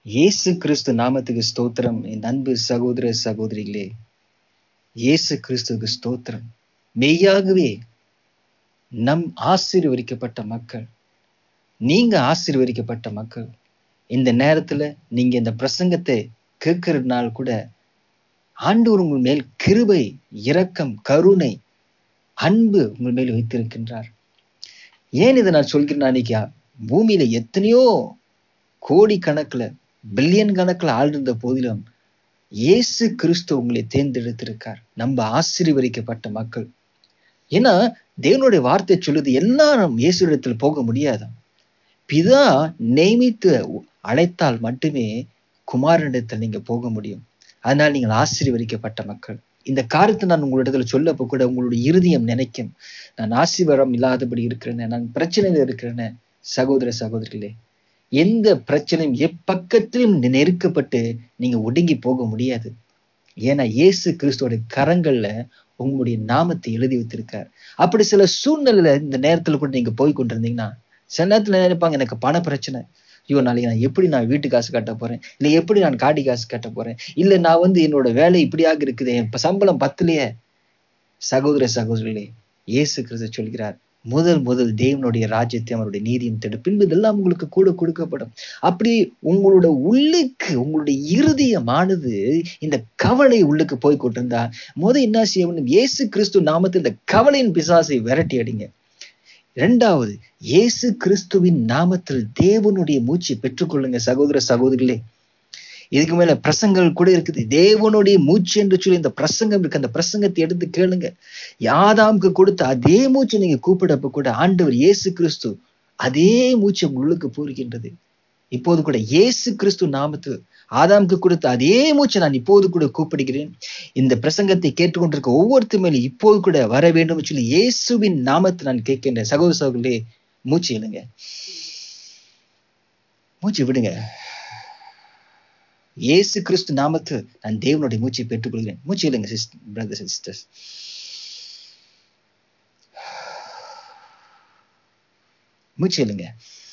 இயேசு கிறிஸ்து நாமத்துக்கு ஸ்தோத்திரம் என் அன்பு சகோதர சகோதரிகளே இயேசு கிறிஸ்துவுக்கு ஸ்தோத்திரம் மெய்யாகவே நம் ஆசீர்வதிக்கப்பட்ட மக்கள் நீங்க ஆசீர்வதிக்கப்பட்ட மக்கள் இந்த நேரத்துல நீங்க இந்த பிரசங்கத்தை கேட்கறதுனால கூட ஆண்டவர் உங்கள் மேல் கிருபை இரக்கம் கருணை அன்பு உங்கள் மேல் வைத்திருக்கின்றார் ஏன் இதை நான் சொல்கிறேன் அன்னைக்கு பூமியில எத்தனையோ கோடி கணக்குல பில்லியன் கணக்குல ஆள் இருந்த போதிலும் இயேசு கிறிஸ்து உங்களை தேர்ந்தெடுத்திருக்கார் நம்ம ஆசீர்வதிக்கப்பட்ட மக்கள் ஏன்னா தேவனுடைய வார்த்தை சொல்லுது எல்லாரும் இயேசுடத்தில் போக முடியாதாம் பிதா நியமித்து அழைத்தால் மட்டுமே குமாரனிடத்தில் நீங்க போக முடியும் அதனால் நீங்கள் ஆசீர்வதிக்கப்பட்ட மக்கள் இந்த காரியத்தை நான் உங்களிடத்துல சொல்லப்போ கூட உங்களுடைய இருதயம் நினைக்கும் நான் ஆசீர்வாதம் இல்லாதபடி இருக்கிறேன்னு நான் பிரச்சனையில் இருக்கிறேன்னு சகோதர சகோதரிகளே எந்த பிரச்சனையும் எப்பக்கத்திலும் நெருக்கப்பட்டு நீங்க ஒடுங்கி போக முடியாது ஏன்னா இயேசு கிறிஸ்துவோட கரங்கள்ல உங்களுடைய நாமத்தை எழுதி வைத்திருக்கார் அப்படி சில சூழ்நிலையில இந்த நேரத்துல கூட நீங்க போய் கொண்டிருந்தீங்கன்னா சில நேரத்துல நினைப்பாங்க எனக்கு பண பிரச்சனை ஐயோ நாளைக்கு நான் எப்படி நான் வீட்டு காசு கட்ட போறேன் இல்லை எப்படி நான் காடி காசு கட்ட போறேன் இல்லை நான் வந்து என்னோட வேலை இப்படியாக இருக்குது என் சம்பளம் பத்துலையே சகோதர சகோதரிகளே இயேசு கிறிஸ்து சொல்கிறார் முதல் முதல் தேவனுடைய ராஜ்யத்தை அவருடைய நீதியும் தேடு பின்பு இதெல்லாம் உங்களுக்கு கூட கொடுக்கப்படும் அப்படி உங்களோட உள்ளுக்கு உங்களுடைய இருதயமானது இந்த கவலை உள்ளுக்கு போய் கொண்டிருந்தா முத என்ன செய்யணும் இயேசு கிறிஸ்து நாமத்தில் இந்த கவலையின் பிசாசை விரட்டி அடிங்க இரண்டாவது இயேசு கிறிஸ்துவின் நாமத்தில் தேவனுடைய மூச்சை பெற்றுக்கொள்ளுங்க சகோதர சகோதரிகளே இதுக்கு மேல பிரசங்கள் கூட இருக்குது தேவனுடைய மூச்சு என்று சொல்லி இந்த பிரசங்கம் இருக்கு அந்த பிரசங்கத்தை எடுத்து கேளுங்க யாதாமுக்கு கொடுத்த அதே மூச்சு நீங்க கூப்பிடப்ப கூட ஆண்டவர் இயேசு கிறிஸ்து அதே மூச்சு உள்ளுக்கு பூரிக்கின்றது இப்போது கூட இயேசு கிறிஸ்து நாமத்து ஆதாமுக்கு கொடுத்த அதே மூச்சை நான் இப்போது கூட கூப்பிடுகிறேன் இந்த பிரசங்கத்தை கேட்டுக்கொண்டிருக்க ஒவ்வொருத்த மேலும் இப்போது கூட வர வேண்டும் சொல்லி இயேசுவின் நாமத்தை நான் கேட்கின்றேன் சகோதர சகோதரே மூச்சு எழுங்க மூச்சு விடுங்க இயேசு கிறிஸ்து நாமத்து நான் தேவனுடைய மூச்சை பெற்றுக்கொள்கிறேன் மூச்சு இல்லைங்க சிஸ் பிரதர் சிஸ்டர்ஸ் மூச்சு இல்லைங்க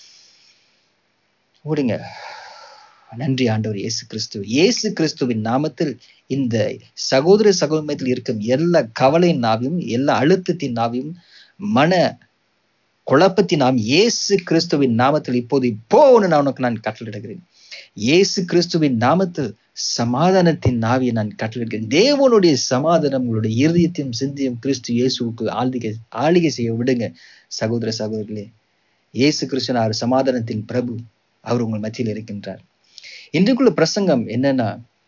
ஓடுங்க நன்றி ஆண்டவர் இயேசு கிறிஸ்து இயேசு கிறிஸ்துவின் நாமத்தில் இந்த சகோதர சகோதரத்தில் இருக்கும் எல்லா கவலையின் நாவையும் எல்லா அழுத்தத்தின் நாவையும் மன குழப்பத்தின் நாம் இயேசு கிறிஸ்துவின் நாமத்தில் இப்போது இப்போன்னு நான் உனக்கு நான் கட்டளிடுகிறேன் இயேசு கிறிஸ்துவின் நாமத்தில் சமாதானத்தின் நாவியை நான் கட்டளிடுகிறேன் தேவனுடைய சமாதானம் உங்களுடைய இருதயத்தையும் சிந்தியும் கிறிஸ்து இயேசுவுக்கு ஆழ்திகை ஆளிகை செய்ய விடுங்க சகோதர சகோதரிகளே இயேசு கிறிஸ்துனார் சமாதானத்தின் பிரபு அவர் உங்கள் மத்தியில் இருக்கின்றார் இன்றைக்குள்ள பிரசங்கம் என்னன்னா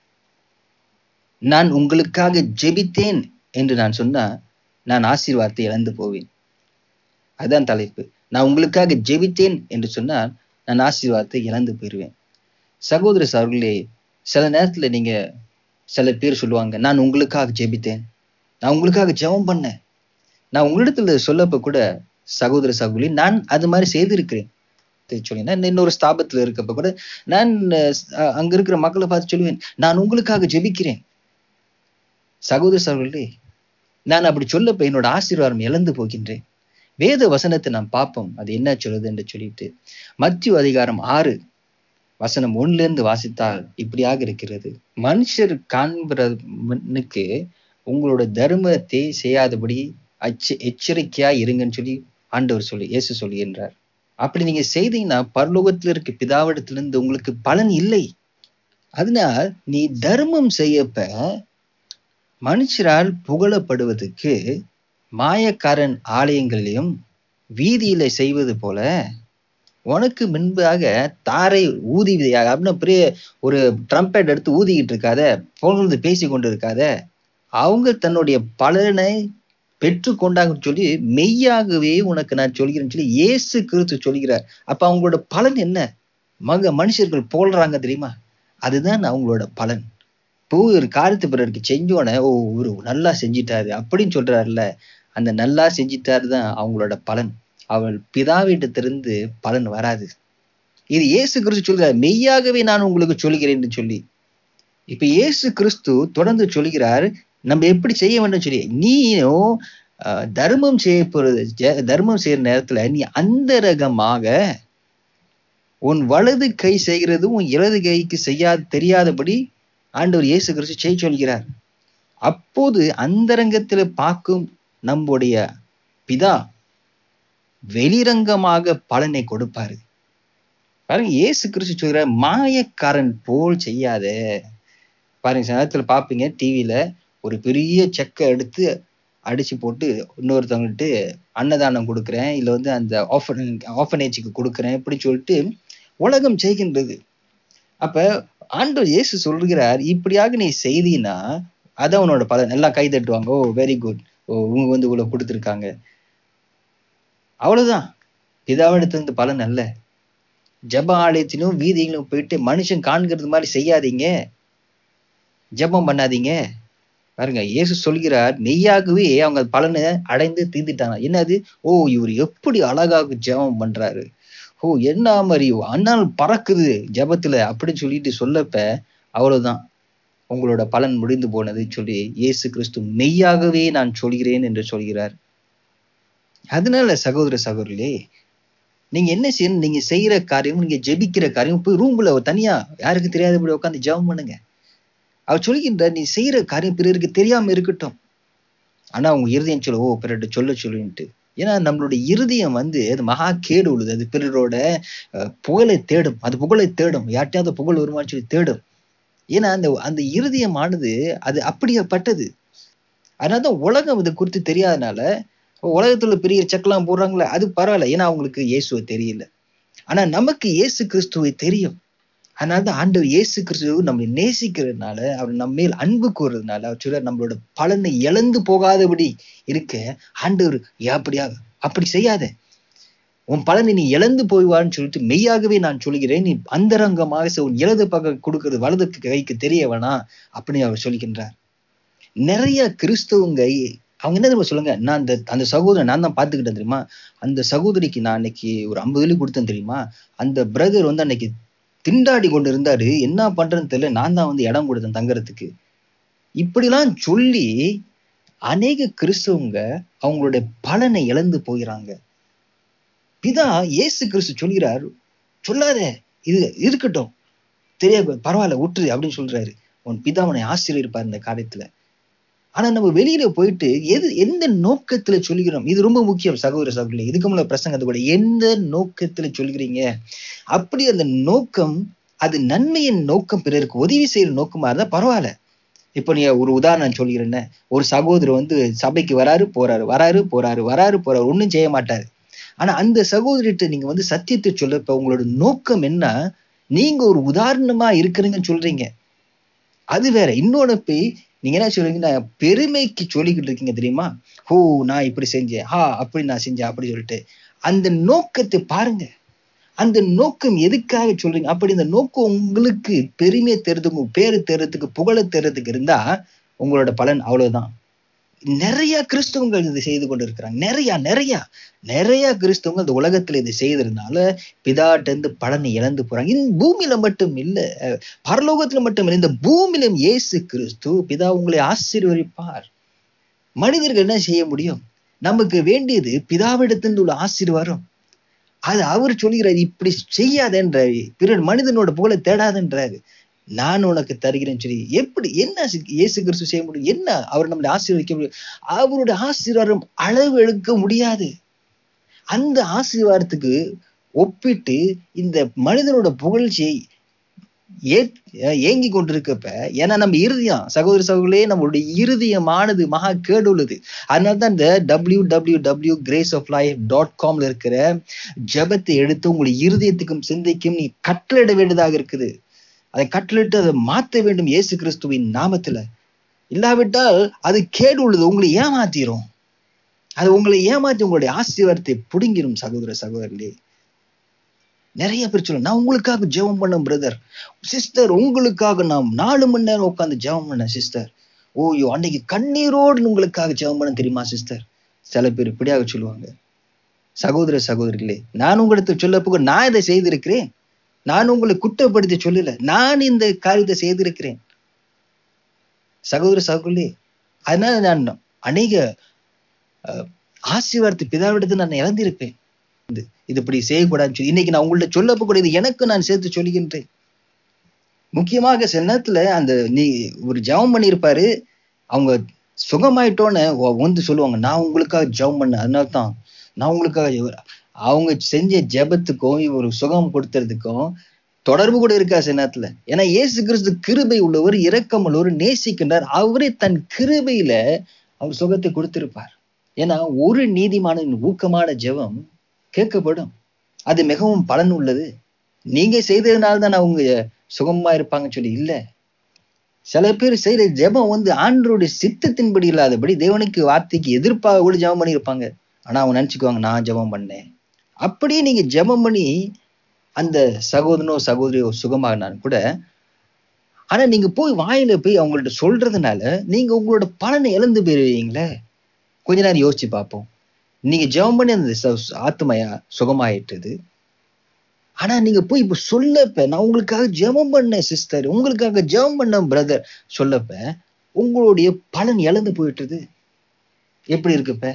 நான் உங்களுக்காக ஜெபித்தேன் என்று நான் சொன்னா நான் ஆசீர்வாதத்தை இழந்து போவேன் அதுதான் தலைப்பு நான் உங்களுக்காக ஜெபித்தேன் என்று சொன்னால் நான் ஆசீர்வாதத்தை இழந்து போயிடுவேன் சகோதர சகோதரிகளே சில நேரத்துல நீங்க சில பேர் சொல்லுவாங்க நான் உங்களுக்காக ஜெபித்தேன் நான் உங்களுக்காக ஜெபம் பண்ணேன் நான் உங்களிடத்துல சொல்லப்ப கூட சகோதர சகோதரி நான் அது மாதிரி செய்திருக்கிறேன் சொல்லினா இன்னொரு ஸ்தாபத்துல இருக்கப்ப கூட நான் அங்க இருக்கிற மக்களை பார்த்து சொல்லுவேன் நான் உங்களுக்காக ஜெபிக்கிறேன் சகோதர சகோதரர்களே நான் அப்படி சொல்லப்ப என்னோட ஆசீர்வாதம் இழந்து போகின்றேன் வேத வசனத்தை நாம் பார்ப்போம் அது என்ன சொல்லுது என்று சொல்லிட்டு மத்திய அதிகாரம் ஆறு வசனம் ஒன்னுல இருந்து வாசித்தால் இப்படியாக இருக்கிறது மனுஷர் காண்பவனுக்கு உங்களோட தர்மத்தை செய்யாதபடி அச்ச எச்சரிக்கையா இருங்கன்னு சொல்லி ஆண்டவர் சொல்லி இயேசு சொல்லுகின்றார் அப்படி நீங்க செய்தீங்கன்னா பரலோகத்துல இருக்க பிதாவிடத்திலிருந்து உங்களுக்கு பலன் இல்லை அதனால் நீ தர்மம் செய்யப்ப மனுஷரால் புகழப்படுவதற்கு மாயக்காரன் ஆலயங்களிலும் வீதியில செய்வது போல உனக்கு முன்பாக தாரை ஊதி அப்படின்னு பெரிய ஒரு ட்ரம்பெட் எடுத்து ஊதிக்கிட்டு இருக்காத புகழ்ந்து பேசி கொண்டு இருக்காத அவங்க தன்னுடைய பலனை பெற்று கொண்டாங்கன்னு சொல்லி மெய்யாகவே உனக்கு நான் சொல்கிறேன்னு சொல்லி ஏசு கிறிஸ்து சொல்கிறார் அப்ப அவங்களோட பலன் என்ன மக மனுஷர்கள் போல்றாங்க தெரியுமா அதுதான் அவங்களோட பலன் இப்போ ஒரு காரியத்தை பிறருக்கு செஞ்சோடனே ஓ இவரு நல்லா செஞ்சிட்டாரு அப்படின்னு சொல்றாருல்ல அந்த நல்லா செஞ்சிட்டாரு தான் அவங்களோட பலன் அவள் பிதாவிடத்திலிருந்து பலன் வராது இது இயேசு கிறிஸ்து சொல்கிறார் மெய்யாகவே நான் உங்களுக்கு சொல்கிறேன் சொல்லி இப்ப இயேசு கிறிஸ்து தொடர்ந்து சொல்கிறார் நம்ம எப்படி செய்ய வேண்டும் சொல்லி நீயும் தர்மம் செய்ய போறது தர்மம் செய்யற நேரத்துல நீ அந்த ரகமாக உன் வலது கை செய்கிறது உன் இடது கைக்கு செய்யாது தெரியாதபடி ஆண்டவர் இயேசு கிறிஸ்து செய்ய சொல்கிறார் அப்போது அந்தரங்கத்தில் பார்க்கும் நம்முடைய பிதா வெளிரங்கமாக பலனை கொடுப்பாரு பாருங்க இயேசு கிறிஸ்து சொல்கிறார் மாயக்காரன் போல் செய்யாத பாருங்க சில நேரத்தில் பார்ப்பீங்க டிவியில ஒரு பெரிய செக்கை எடுத்து அடிச்சு போட்டு இன்னொருத்தவங்கள்ட்ட அன்னதானம் கொடுக்குறேன் இல்லை வந்து அந்த ஆஃபன் ஆஃபனேஜுக்கு கொடுக்குறேன் இப்படி சொல்லிட்டு உலகம் செய்கின்றது அப்ப ஆண்டவர் இயேசு சொல்கிறார் இப்படியாக நீ செய்தீன்னா அதான் உன்னோட பலன் எல்லாம் கை தட்டுவாங்க ஓ வெரி குட் ஓ உங்க வந்து இவ்வளவு கொடுத்துருக்காங்க அவ்வளவுதான் பிதாவிடத்திலிருந்து பலன் அல்ல ஜப ஆலயத்திலும் வீதியிலும் போயிட்டு மனுஷன் காண்கிறது மாதிரி செய்யாதீங்க ஜெபம் பண்ணாதீங்க பாருங்க இயேசு சொல்கிறார் மெய்யாகவே அவங்க பலனை அடைந்து தீர்ந்துட்டாங்க என்னது ஓ இவர் எப்படி அழகாக ஜெபம் பண்றாரு ஓ என்ன மாதிரி அண்ணால் பறக்குது ஜெபத்துல அப்படின்னு சொல்லிட்டு சொல்லப்ப அவ்வளவுதான் உங்களோட பலன் முடிந்து போனது சொல்லி இயேசு கிறிஸ்து மெய்யாகவே நான் சொல்கிறேன் என்று சொல்கிறார் அதனால சகோதர சகோதரிகளே நீங்க என்ன செய்யணும் நீங்க செய்யற காரியம் நீங்க ஜெபிக்கிற காரியம் போய் ரூம்ல தனியா யாருக்கு தெரியாதபடி உட்காந்து ஜெபம் பண்ணுங்க அவர் சொல்கின்றார் நீ செய்யற காரியம் பிறருக்கு தெரியாம இருக்கட்டும் ஆனா உங்க இருதயம் சொல்ல ஓ பிறர்கிட்ட சொல்ல சொல்லின்ட்டு ஏன்னா நம்மளுடைய இருதயம் வந்து அது மகா கேடு உள்ளது அது பிறரோட அஹ், புகழை தேடும் அது புகழை தேடும் யார்ட்டையாவது புகழ் வருமான்னு சொல்லி தேடும் ஏன்னா அந்த அந்த இருதயமானது அது அப்படியேப்பட்டது அதனால தான் உலகம் இது குறித்து தெரியாதனால உலகத்துல பெரிய செக்லாம் போடுறாங்களே அது பரவாயில்ல ஏன்னா அவங்களுக்கு இயேசுவை தெரியல ஆனா நமக்கு இயேசு கிறிஸ்துவை தெரியும் அதனால தான் ஆண்டவர் இயேசு கிறிஸ்துவ நம்மளை நேசிக்கிறதுனால அவர் நம்ம மேல் அன்பு கூறுறதுனால அவர் சொல்ல நம்மளோட பலனை இழந்து போகாதபடி இருக்க ஆண்டவர் அப்படியா அப்படி செய்யாத உன் பலனை நீ இழந்து போய்வான்னு சொல்லிட்டு மெய்யாகவே நான் சொல்கிறேன் நீ அந்தரங்கமாக செய், உன் இடது பக்கம் கொடுக்கிறது வலது கைக்கு தெரிய வேணாம் அப்படின்னு அவர் சொல்கின்றார் நிறைய கிறிஸ்தவங்க அவங்க என்ன தெரியுமா சொல்லுங்க நான் அந்த அந்த சகோதரன் நான் தான் பார்த்துக்கிட்டேன் தெரியுமா அந்த சகோதரிக்கு நான் அன்னைக்கு ஒரு ஐம்பது வேலி கொடுத்தேன் தெரியுமா அந்த பிரதர் வந்து அன்னைக்கு திண்டாடி கொண்டு இருந்தாரு என்ன பண்றேன்னு தெரியல நான் தான் வந்து இடம் கொடுத்தேன் தங்கறதுக்கு இப்படிலாம் சொல்லி அநேக கிறிஸ்தவங்க அவங்களுடைய பலனை இழந்து போகிறாங்க பிதா இயேசு கிறிஸ்து சொல்கிறார் சொல்லாத இது இருக்கட்டும் தெரிய பரவாயில்ல விட்டுரு அப்படின்னு சொல்றாரு உன் பிதா உன்னை ஆசீர்வதிப்பார் இந்த காரியத்துல ஆனா நம்ம வெளியில போயிட்டு எது எந்த நோக்கத்துல சொல்கிறோம் இது ரொம்ப முக்கியம் சகோதர சகோதரி இதுக்கு முன்ன பிரசங்கத்தை கூட எந்த நோக்கத்துல சொல்கிறீங்க அப்படி அந்த நோக்கம் அது நன்மையின் நோக்கம் பிறருக்கு உதவி செய்யற நோக்கமா இருந்தா பரவாயில்ல இப்போ நீ ஒரு உதாரணம் சொல்கிறேன்ன ஒரு சகோதரர் வந்து சபைக்கு வராரு போறாரு வராரு போறாரு வராரு போறாரு ஒன்றும் செய்ய மாட்டாரு ஆனா அந்த சகோதரிட்ட நீங்க வந்து சத்தியத்தை சொல்ல இப்ப உங்களோட நோக்கம் என்ன நீங்க ஒரு உதாரணமா இருக்கிறீங்கன்னு சொல்றீங்க அது வேற இன்னொன்னு போய் நீங்க என்ன சொல்றீங்கன்னா பெருமைக்கு சொல்லிக்கிட்டு இருக்கீங்க தெரியுமா ஓ நான் இப்படி செஞ்சேன் ஹா அப்படி நான் செஞ்சேன் அப்படி சொல்லிட்டு அந்த நோக்கத்தை பாருங்க அந்த நோக்கம் எதுக்காக சொல்றீங்க அப்படி இந்த நோக்கம் உங்களுக்கு பெருமையை தேர்றதுக்கு உங்க பேரு தேர்றதுக்கு புகழை தேர்றதுக்கு இருந்தா உங்களோட பலன் அவ்வளவுதான் நிறைய கிறிஸ்தவங்கள் இதை செய்து கொண்டு இருக்கிறாங்க நிறைய நிறைய நிறைய கிறிஸ்தவங்க இந்த உலகத்துல இதை செய்ததுனால பிதாட்டேந்து பலனை இழந்து போறாங்க இந்த பூமியில மட்டும் இல்ல அஹ், பரலோகத்துல மட்டும் இல்லை இந்த பூமியிலும் இயேசு கிறிஸ்து பிதா உங்களை ஆசீர்வதிப்பார் மனிதர்கள் என்ன செய்ய முடியும் நமக்கு வேண்டியது பிதாவிடத்திலிருந்து உள்ள ஆசீர்வாதம் அது அவர் சொல்கிறார் இப்படி செய்யாதன்றாரு பிறர் மனிதனோட புகழை தேடாதன்றாரு நான் உனக்கு தருகிறேன்னு சொல்லி எப்படி என்ன சி- இயேசு கிறிஸ்து செய்ய முடியும் என்ன அவர் நம்மளை ஆசீர்வதிக்க முடியும் அவருடைய ஆசீர்வாதம் அளவு எடுக்க முடியாது அந்த ஆசீர்வாதத்துக்கு ஒப்பிட்டு இந்த மனிதனோட புகழ்ச்சியை ஏ ஏங்கி கொண்டிருக்கப்ப ஏன்னா நம்ம இருதயம் சகோதர சகோதரே நம்மளுடைய இருதயமானது மகா கேடு உள்ளது அதனால தான் இந்த W W W grace of life dot காம்ல இருக்கிற ஜெபத்தை எடுத்து உங்களுடைய இருதயத்துக்கும் சிந்தைக்கும் நீ கட்டளையிட வேண்டியதாக இருக்குது அதை கட்டளிட்டு அதை மாற்ற வேண்டும் இயேசு கிறிஸ்துவின் நாமத்துல இல்லாவிட்டால் அது கேடு உள்ளது உங்களை ஏமாத்திரும் அது உங்களை ஏமாத்தி உங்களுடைய ஆசீர்வாதத்தை பிடுங்கிடும் சகோதர சகோதரர்களே நிறைய பேர் சொல்லுங்க நான் உங்களுக்காக ஜெபம் பண்ணேன் பிரதர் சிஸ்டர் உங்களுக்காக நான் நாலு மணி நேரம் உட்காந்து ஜெபம் பண்ணேன் சிஸ்டர் ஓய்யோ அன்னைக்கு கண்ணீரோடு உங்களுக்காக ஜெபம் பண்ண தெரியுமா சிஸ்டர் சில பேர் இப்படியாக சொல்லுவாங்க சகோதர சகோதரிகளே நான் உங்களுக்கு சொல்ல போக நான் இதை செய்திருக்கிறேன் நான் உங்களை குற்றப்படுத்தி சொல்லல நான் இந்த காரியத்தை செய்திருக்கிறேன் சகோதர சகோதரி அதனால நான் அநேக அஹ், ஆசீர்வாதத்தை பிதாவிடத்தை நான் இழந்திருப்பேன் இது இது இப்படி செய்யக்கூடாதுன்னு சொல்லி இன்னைக்கு நான் உங்கள்ட்ட சொல்லப்போ கூட இது எனக்கு நான் சேர்த்து சொல்லுகின்றேன் முக்கியமாக சில நேரத்துல அந்த நீ ஒரு ஜெபம் பண்ணியிருப்பாரு அவங்க சுகமாயிட்டோன்னு ஒ- வந்து சொல்லுவாங்க நான் உங்களுக்காக ஜெபம் பண்ணேன் அதனால தான் நான் உங்களுக்காக ஜெப-" அவங்க செஞ்ச ஜெபத்துக்கும் இவர் சுகம் கொடுத்ததுக்கும் தொடர்பு கூட இருக்கா சில நேரத்துல ஏன்னா இயேசு கிறிஸ்து கிருபை உள்ளவர் இரக்கம் உள்ளவர் நேசிக்கின்றார் அவரே தன் கிருபையில அவர் சுகத்தை கொடுத்திருப்பார் ஏன்னா ஒரு நீதிமானின் ஊக்கமான ஜெபம் கேட்கப்படும் அது மிகவும் பலன் உள்ளது நீங்க செய்ததுனால தான் அவங்க சுகமா இருப்பாங்கன்னு சொல்லி இல்ல சில பேர் செய்யற ஜெபம் வந்து ஆண்டருடைய சித்தத்தின்படி இல்லாதபடி தேவனுக்கு வார்த்தைக்கு எதிர்ப்பாக கூட ஜெபம் பண்ணியிருப்பாங்க ஆனா அவங்க நினைச்சுக்குவாங்க நான் ஜெபம் பண்ணேன் அப்படியே நீங்க ஜெபம் பண்ணி அந்த சகோதரனோ சகோதரியோ சுகமாகினாலும் கூட ஆனா நீங்க போய் வாயில போய் அவங்கள்ட்ட சொல்றதுனால நீங்க உங்களோட பலனை இழந்து போயிருவீங்களே கொஞ்ச நேரம் யோசிச்சு பார்ப்போம் நீங்க ஜெபம் பண்ணி அந்த ச- ஆத்துமையா சுகமாயிட்டுது ஆனா நீங்க போய் இப்ப சொல்லப்ப நான் உங்களுக்காக ஜெபம் பண்ணேன் சிஸ்டர் உங்களுக்காக ஜெபம் பண்ணேன் பிரதர் சொல்லப்ப உங்களுடைய பலன் இழந்து போயிட்டுது எப்படி இருக்கு இப்ப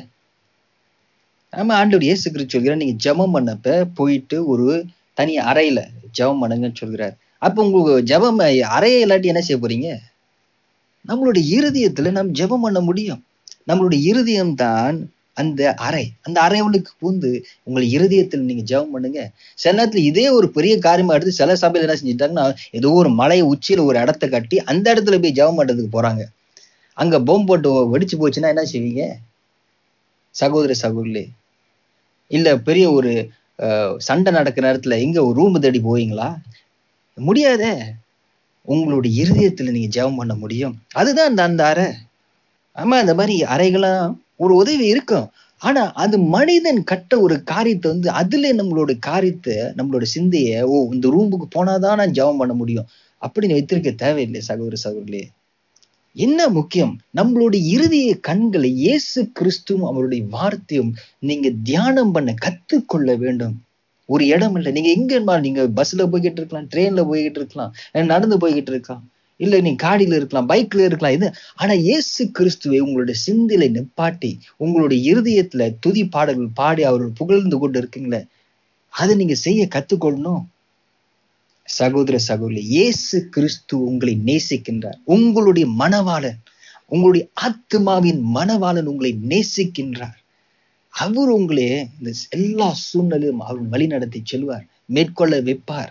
ஆமா ஆண்டவர் இயேசு கிறிஸ்து சொல்கிறார் நீங்க ஜெபம் பண்ணப்ப போயிட்டு ஒரு தனி அறையில ஜெபம் பண்ணுங்கன்னு சொல்கிறார் அப்ப உங்க ஜெபம் அறையை இல்லாட்டி என்ன செய்ய போறீங்க நம்மளுடைய இருதயத்துல நம்ம ஜெபம் பண்ண முடியும் நம்மளுடைய இருதயம் தான் அந்த அறை அந்த அறைவுளுக்கு பூந்து உங்கள் இருதயத்தில் நீங்க ஜெபம் பண்ணுங்க சில நேரத்துல இதே ஒரு பெரிய காரியமா எடுத்து சில சபையில என்ன செஞ்சுட்டாங்கன்னா ஏதோ ஒரு மலை உச்சியில ஒரு இடத்த கட்டி அந்த இடத்துல போய் ஜெபம் பண்றதுக்கு போறாங்க அங்க பொம்பு போட்டு வெடிச்சு போச்சுன்னா என்ன செய்வீங்க சகோதர சகோதரி இல்ல பெரிய ஒரு அஹ், சண்டை நடக்கிற நேரத்துல எங்க ஒரு ரூம் தேடி போவீங்களா முடியாதே உங்களுடைய இருதயத்துல நீங்க ஜெபம் பண்ண முடியும் அதுதான் அந்த அந்த அறை ஆமா அந்த மாதிரி அறைகளாம் ஒரு உதவி இருக்கும் ஆனா அது மனிதன் கட்ட ஒரு காரியத்தை வந்து அதுல நம்மளோட காரியத்தை நம்மளோட சிந்தைய ஓ இந்த ரூமுக்கு போனாதான் நான் ஜெபம் பண்ண முடியும் அப்படின்னு வைத்திருக்க தேவையில்லை சகோதர சகோதரியே என்ன முக்கியம் நம்மளுடைய இருதய கண்களை இயேசு கிறிஸ்துவும் அவருடைய வார்த்தையும் நீங்க தியானம் பண்ண கத்துக்கொள்ள வேண்டும் ஒரு இடம் இல்லை நீங்க எங்க இருந்தாலும் நீங்க பஸ்ல போய்கிட்டு இருக்கலாம் ட்ரெயின்ல போய்கிட்டு இருக்கலாம் இல்ல நடந்து போய்கிட்டு இருக்கலாம் இல்ல நீ காடியில இருக்கலாம் பைக்ல இருக்கலாம் இது ஆனா இயேசு கிறிஸ்துவை உங்களுடைய சிந்தில நிப்பாட்டி உங்களுடைய இருதயத்துல துதி பாடல்கள் பாடி அவர் புகழ்ந்து கொண்டு இருக்கீங்களே அதை நீங்க செய்ய கத்துக்கொள்ளணும் சகோதர சகோதரி இயேசு கிறிஸ்து உங்களை நேசிக்கின்றார் உங்களுடைய மனவாளன் உங்களுடைய ஆத்மாவின் மனவாளன் உங்களை நேசிக்கின்றார் அவர் உங்களே இந்த எல்லா சூழ்நிலையும் அவர் வழி நடத்தி செல்வார் மேற்கொள்ள வைப்பார்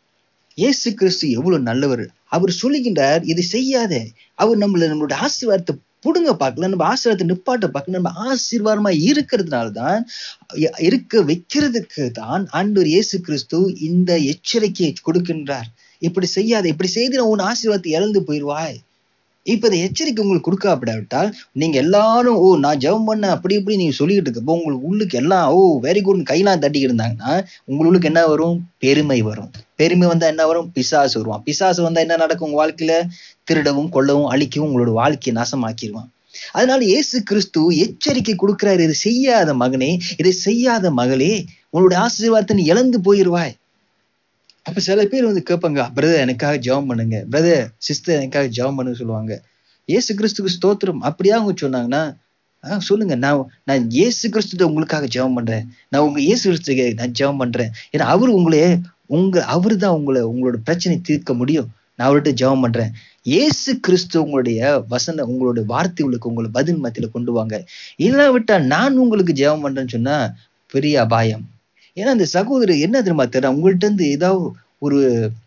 இயேசு கிறிஸ்து எவ்வளவு நல்லவர் அவர் சொல்லுகின்றார் இதை செய்யாத அவர் நம்மள நம்மளுடைய ஆசீர்வாதத்தை புடுங்க பார்க்கல நம்ம ஆசீர்வாதத்தை நிப்பாட்ட பார்க்கல நம்ம ஆசீர்வாதமா இருக்கிறதுனால தான் இ- இருக்க வைக்கிறதுக்கு தான் ஆண்டவர் இயேசு கிறிஸ்து இந்த எச்சரிக்கையை கொடுக்கின்றார் இப்படி செய்யாத இப்படி செய்து நான் உன் ஆசீர்வாதத்தை இழந்து போயிடுவாய் இப்ப இந்த எச்சரிக்கை உங்களுக்கு கொடுக்காவிட்டால் நீங்க எல்லாரும் ஓ நான் ஜெபம் பண்ண அப்படி இப்படி நீங்க சொல்லிக்கிட்டு இருக்கப்போ உங்களுக்கு உள்ளுக்கு எல்லாம் ஓ வெரி குட் கையெல்லாம் தட்டிக்கிட்டு இருந்தாங்கன்னா உங்களுக்கு என்ன வரும் பெருமை வரும் பெருமை வந்தா என்ன வரும் பிசாசு வருவான் பிசாசு வந்தா என்ன நடக்கும் உங்க வாழ்க்கையில திருடவும் கொல்லவும் அழிக்கவும் உங்களோட வாழ்க்கையை நாசமாக்கிடுவான் அதனால இயேசு கிறிஸ்து எச்சரிக்கை கொடுக்கிறாரு இதை செய்யாத மகனே இதை செய்யாத மகளே உன்னுடைய ஆசீர்வாதத்தை நீ இழந்து போயிருவாய் அப்ப சில பேர் வந்து கேட்பாங்க பிரதர் எனக்காக ஜெபம் பண்ணுங்க பிரதர் சிஸ்டர் எனக்காக ஜெபம் பண்ணுங்க சொல்லுவாங்க இயேசு கிறிஸ்துக்கு ஸ்தோத்திரம் அப்படியா அவங்க சொன்னாங்கன்னா ஆ சொல்லுங்க நான் நான் இயேசு கிறிஸ்துட்ட உங்களுக்காக ஜெபம் பண்றேன் நான் உங்க இயேசு கிறிஸ்துக்கு நான் ஜெபம் பண்றேன் ஏன்னா அவரு உங்களே உங்க அவரு தான் உங்களை உங்களோட பிரச்சனை தீர்க்க முடியும் நான் அவர்கிட்ட ஜெபம் பண்றேன் இயேசு கிறிஸ்து உங்களுடைய வசன உங்களுடைய வார்த்தைகளுக்கு உங்களை பதில் மத்தியில கொண்டு வாங்க இல்லாவிட்டா நான் உங்களுக்கு ஜெபம் பண்றேன்னு சொன்னா பெரிய அபாயம் ஏன்னா அந்த சகோதரர் என்ன தெரியுமா தேடுறாங்க உங்கள்ட்ட இருந்து ஏதாவது ஒரு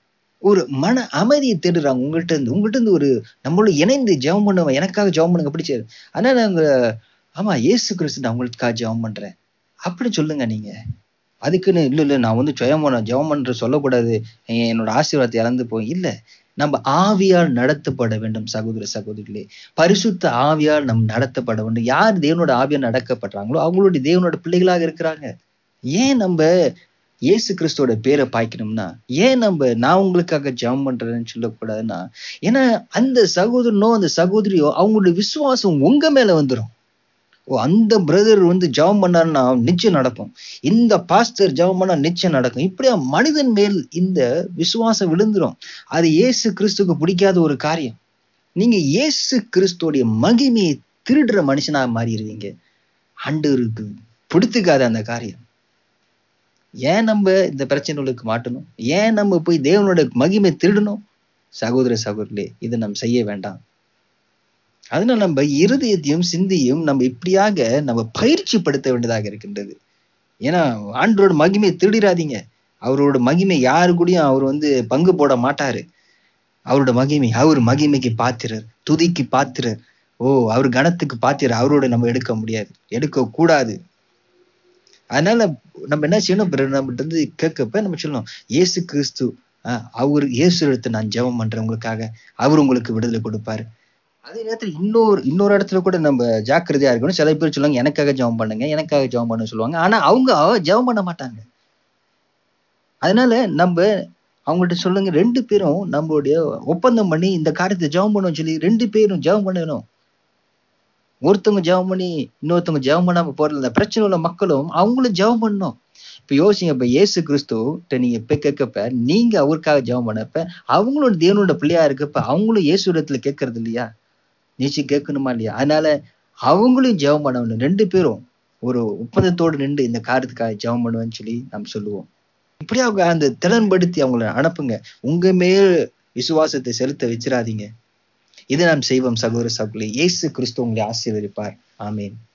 ஒரு மன அமைதியை தேடுறாங்க உங்கள்ட்ட இருந்து உங்கள்ட்ட இருந்து ஒரு நம்மளோட இணைந்து ஜெபம் பண்ணுவோம் எனக்காக ஜெபம் பண்ணுங்க அப்படி சரி ஆனா நாங்க ஆமா இயேசு கிறிஸ்து நான் உங்களுக்காக ஜெபம் பண்றேன் அப்படி சொல்லுங்க நீங்க அதுக்குன்னு இல்ல இல்ல நான் வந்து ஜெபம் பண்ண ஜெபம் பண்ற சொல்லக்கூடாது எ- என்னோட ஆசீர்வாதத்தை இழந்து போய் இல்ல நம்ம ஆவியால் நடத்தப்பட வேண்டும் சகோதர சகோதரிகளே பரிசுத்த ஆவியால் நம் நடத்தப்பட வேண்டும் யார் தேவனோட ஆவியால் நடக்கப்படுறாங்களோ அவங்களுடைய தேவனோட பிள்ளைகளாக இருக்கிறாங்க ஏன் நம்ம இயேசு கிறிஸ்துவோட பேரை பாய்க்கணும்னா ஏன் நம்ம நான் உங்களுக்காக ஜெபம் பண்றேன்னு சொல்லக்கூடாதுன்னா ஏன்னா அந்த சகோதரனோ அந்த சகோதரியோ அவங்களுடைய விசுவாசம் உங்க மேல வந்துடும் ஓ அந்த பிரதர் வந்து ஜெபம் பண்ணாருன்னா நிச்சயம் நடக்கும் இந்த பாஸ்டர் ஜெபம் பண்ணா நிச்சயம் நடக்கும் இப்படியா மனிதன் மேல் இந்த விசுவாசம் விழுந்துரும் அது இயேசு கிறிஸ்துக்கு பிடிக்காத ஒரு காரியம் நீங்க இயேசு கிறிஸ்துவோடைய மகிமையை திருடுற மனுஷனா மாறிடுவீங்க ஆண்டவருக்கு பிடித்துக்காத அந்த காரியம் ஏன் நம்ம இந்த பிரச்சனைகளுக்கு மாட்டணும் ஏன் நம்ம போய் தேவனோட மகிமை திருடணும் சகோதர சகோதரர்களே இதை நம்ம செய்ய வேண்டாம் அதனால நம்ம இருதயத்தையும் சிந்தியும் நம்ம இப்படியாக நம்ம பயிற்சி படுத்த வேண்டியதாக இருக்கின்றது ஏன்னா ஆண்டோட மகிமையை திருடிடாதீங்க அவரோட மகிமை யாரு கூடயும் அவர் வந்து பங்கு போட மாட்டாரு அவரோட மகிமை அவர் மகிமைக்கு பாத்திரர் துதிக்கு பாத்திரர் ஓ அவர் கணத்துக்கு பாத்திரர் அவரோட நம்ம எடுக்க முடியாது எடுக்க கூடாது அதனால நம்ம என்ன செய்யணும் பிறர் நம்மகிட்ட இருந்து கேட்கப்ப நம்ம சொல்லணும் இயேசு கிறிஸ்து ஆஹ் அவர் இயேசு எடுத்து நான் ஜெபம் பண்றேன் உங்களுக்காக அவர் உங்களுக்கு விடுதலை கொடுப்பாரு அதே நேரத்தில் இன்னொரு இன்னொரு இடத்துல கூட நம்ம ஜாக்கிரதையா இருக்கணும் சில பேர் சொல்லுவாங்க எனக்காக ஜெபம் பண்ணுங்க எனக்காக ஜெபம் பண்ண சொல்லுவாங்க ஆனா அவங்க ஜெபம் பண்ண மாட்டாங்க அதனால நம்ம அவங்கள்ட்ட சொல்லுங்க ரெண்டு பேரும் நம்மளுடைய ஒப்பந்தம் பண்ணி இந்த காரியத்தை ஜெபம் பண்ணணும் சொல்லி ரெண்டு பேரும் ஜெபம் பண்ணணும் ஒருத்தவங்க ஜெபம் பண்ணி இன்னொருத்தவங்க ஜெபம் பண்ணாம போறது இந்த பிரச்சனை உள்ள மக்களும் அவங்களும் ஜெபம் பண்ணணும் இப்ப யோசிங்க இப்ப இயேசு கிறிஸ்து நீங்க இப்ப கேட்கப்ப நீங்க அவருக்காக ஜெபம் பண்ணப்ப அவங்களோட தேவனோட பிள்ளையா இருக்கப்ப அவங்களும் இயேசு இடத்துல கேட்கறது இல்லையா நிச்சயம் கேட்கணுமா இல்லையா அதனால அவங்களும் ஜெபம் பண்ணணும் ரெண்டு பேரும் ஒரு ஒப்பந்தத்தோடு நின்று இந்த காரியத்துக்காக ஜெபம் பண்ணுவேன்னு சொல்லி நாம் சொல்லுவோம் இப்படியே அவங்க அந்த திறன்படுத்தி அவங்கள அனுப்புங்க உங்க மேல் விசுவாசத்தை செலுத்த வச்சிடாதீங்க இதை நாம் செய்வோம் சகோதர சகோதரி இயேசு கிறிஸ்து உங்களை ஆசீர்வதிப்பார் ஆமேன்